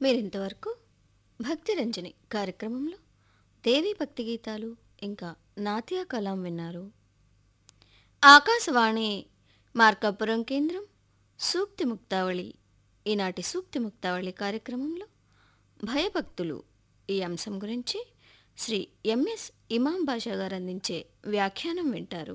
మీరింతవరకు భక్తి రంజని కార్యక్రమంలో దేవీ భక్తి గీతాలు ఇంకా నాట్య కలాం విన్నారు ఆకాశవాణి మార్కాపురం కేంద్రం సూక్తి ముక్తావళి ఈనాటి సూక్తి ముక్తావళి కార్యక్రమంలో భయభక్తులు ఈ అంశం గురించి శ్రీ ఎంఎస్ ఇమాం బాషా గారు అందించే వ్యాఖ్యానం వింటారు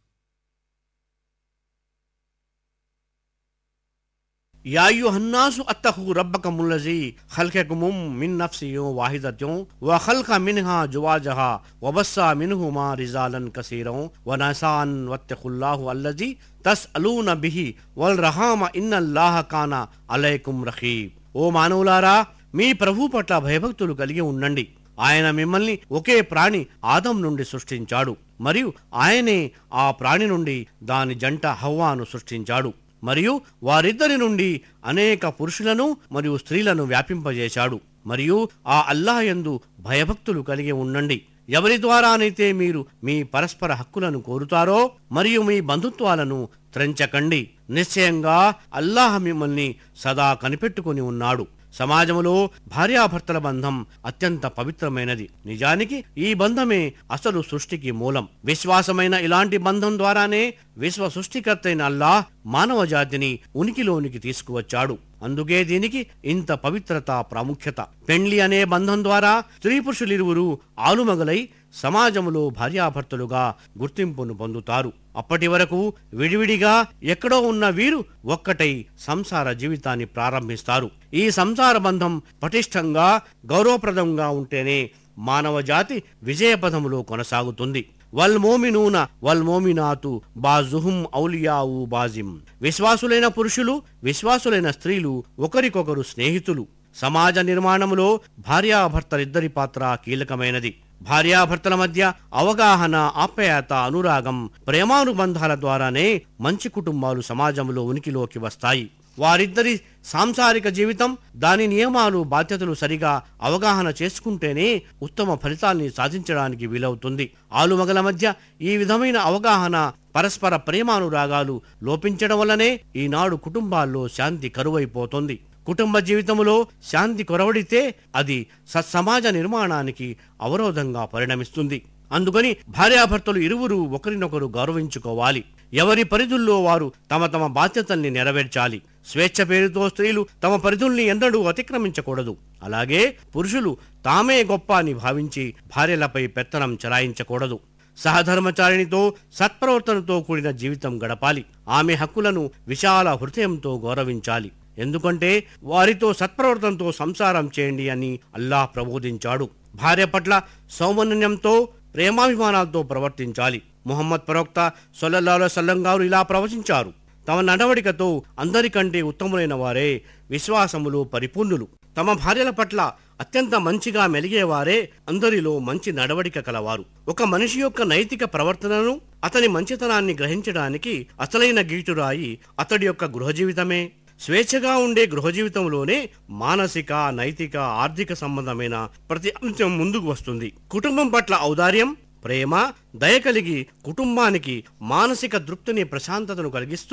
या अय्युहन्नासु अत्तखु रब्बकमुल्लज़ी खल्क़कुमुम मिन नफ्सियों वाहिदत्यों व खल्क़ मिनहा जुवाजहा व बस्सा मिनहुमा रिजालन कसीरों व नसान वत्तखुल्लाहु अल्लज़ी तसअलून बिही वल रहाम इन्नल्लाह काना अलैकुम रखीब ఓ మానవులారా మీ ప్రభు పట్ల భయభక్తులు కలిగి ఉండండి ఆయన మిమ్మల్ని ఒకే ప్రాణి ఆదం నుండి సృష్టించాడు మరియు ఆయనే ఆ ప్రాణి నుండి దాని జంట హవ్వాను సృష్టించాడు మరియు వారిద్దరి నుండి అనేక పురుషులను మరియు స్త్రీలను వ్యాపింపజేశాడు మరియు ఆ అల్లాహ్ యందు భయభక్తులు కలిగి ఉండండి ఎవరి ద్వారానైతే మీరు మీ పరస్పర హక్కులను కోరుతారో మరియు మీ బంధుత్వాలను త్రెంచకండి నిశ్చయంగా అల్లాహ్ మిమ్మల్ని సదా కనిపెట్టుకుని ఉన్నాడు సమాజంలో భార్యాభర్తల బంధం అత్యంత పవిత్రమైనది నిజానికి ఈ బంధమే అసలు సృష్టికి మూలం విశ్వాసమైన ఇలాంటి బంధం ద్వారానే విశ్వ సృష్టికర్తైన అల్లాహ్ మానవ జాతిని ఉనికిలోనికి తీసుకువచ్చాడు అందుకే దీనికి ఇంత పవిత్రత ప్రాముఖ్యత పెండ్లి అనే బంధం ద్వారా స్త్రీ పురుషులిరువురు ఆలుమగలై సమాజంలో భార్యాభర్తలుగా గుర్తింపును పొందుతారు అప్పటి వరకు విడివిడిగా ఎక్కడో ఉన్న వీరు ఒక్కటై సంసార జీవితాన్ని ప్రారంభిస్తారు ఈ సంసార బంధం పటిష్టంగా గౌరవప్రదంగా ఉంటేనే మానవ జాతి విజయపథములో కొనసాగుతుంది వల్ మోమినూన వల్ మోమినాతు బాజుహుం ఔలియావు బాజిం విశ్వాసులైన పురుషులు విశ్వాసులైన స్త్రీలు ఒకరికొకరు స్నేహితులు సమాజ నిర్మాణములో భార్యాభర్తలిద్దరి పాత్ర కీలకమైనది భార్యాభర్తల మధ్య అవగాహన ఆప్యాయత అనురాగం ప్రేమానుబంధాల ద్వారానే మంచి కుటుంబాలు సమాజంలో ఉనికిలోకి వస్తాయి వారిద్దరి సాంసారిక జీవితం దాని నియమాలు బాధ్యతలు సరిగా అవగాహన చేసుకుంటేనే ఉత్తమ ఫలితాల్ని సాధించడానికి వీలవుతుంది ఆలుమగల మధ్య ఈ విధమైన అవగాహన పరస్పర ప్రేమానురాగాలు లోపించడం వల్లనే ఈనాడు కుటుంబాల్లో శాంతి కరువైపోతుంది కుటుంబ జీవితంలో శాంతి కొరవడితే అది సత్సమాజ నిర్మాణానికి అవరోధంగా పరిణమిస్తుంది అందుకని భార్యాభర్తలు ఇరువురు ఒకరినొకరు గౌరవించుకోవాలి ఎవరి పరిధుల్లో వారు తమ తమ బాధ్యతల్ని నెరవేర్చాలి స్వేచ్ఛ పేరుతో స్త్రీలు తమ పరిధుల్ని ఎన్నడూ అతిక్రమించకూడదు అలాగే పురుషులు తామే గొప్ప అని భావించి భార్యలపై పెత్తనం చెలాయించకూడదు సహధర్మచారిణితో సత్ప్రవర్తనతో కూడిన జీవితం గడపాలి ఆమె హక్కులను విశాల హృదయంతో గౌరవించాలి ఎందుకంటే వారితో సత్ప్రవర్తనతో సంసారం చేయండి అని అల్లాహ్ ప్రబోధించాడు భార్య పట్ల సౌమన్యంతో ప్రేమాభిమానాలతో ప్రవర్తించాలి ముహమ్మద్ ప్రవక్త సొల్లల్లాహు సల్లం గారు ఇలా ప్రవచించారు తమ నడవడికతో అందరికంటే ఉత్తములైన వారే విశ్వాసములు పరిపూర్ణులు తమ భార్యల పట్ల అత్యంత మంచిగా మెలిగేవారే అందరిలో మంచి నడవడిక కలవారు ఒక మనిషి యొక్క నైతిక ప్రవర్తనను అతని మంచితనాన్ని గ్రహించడానికి అసలైన గీటురాయి అతడి యొక్క గృహ జీవితమే స్వేచ్ఛగా ఉండే గృహ జీవితంలోనే మానసిక నైతిక ఆర్థిక సంబంధమైన ప్రతి అంశం ముందుకు వస్తుంది కుటుంబం పట్ల ఔదార్యం ప్రేమ దయ కలిగి కుటుంబానికి మానసిక తృప్తిని ప్రశాంతతను కలిగిస్తూ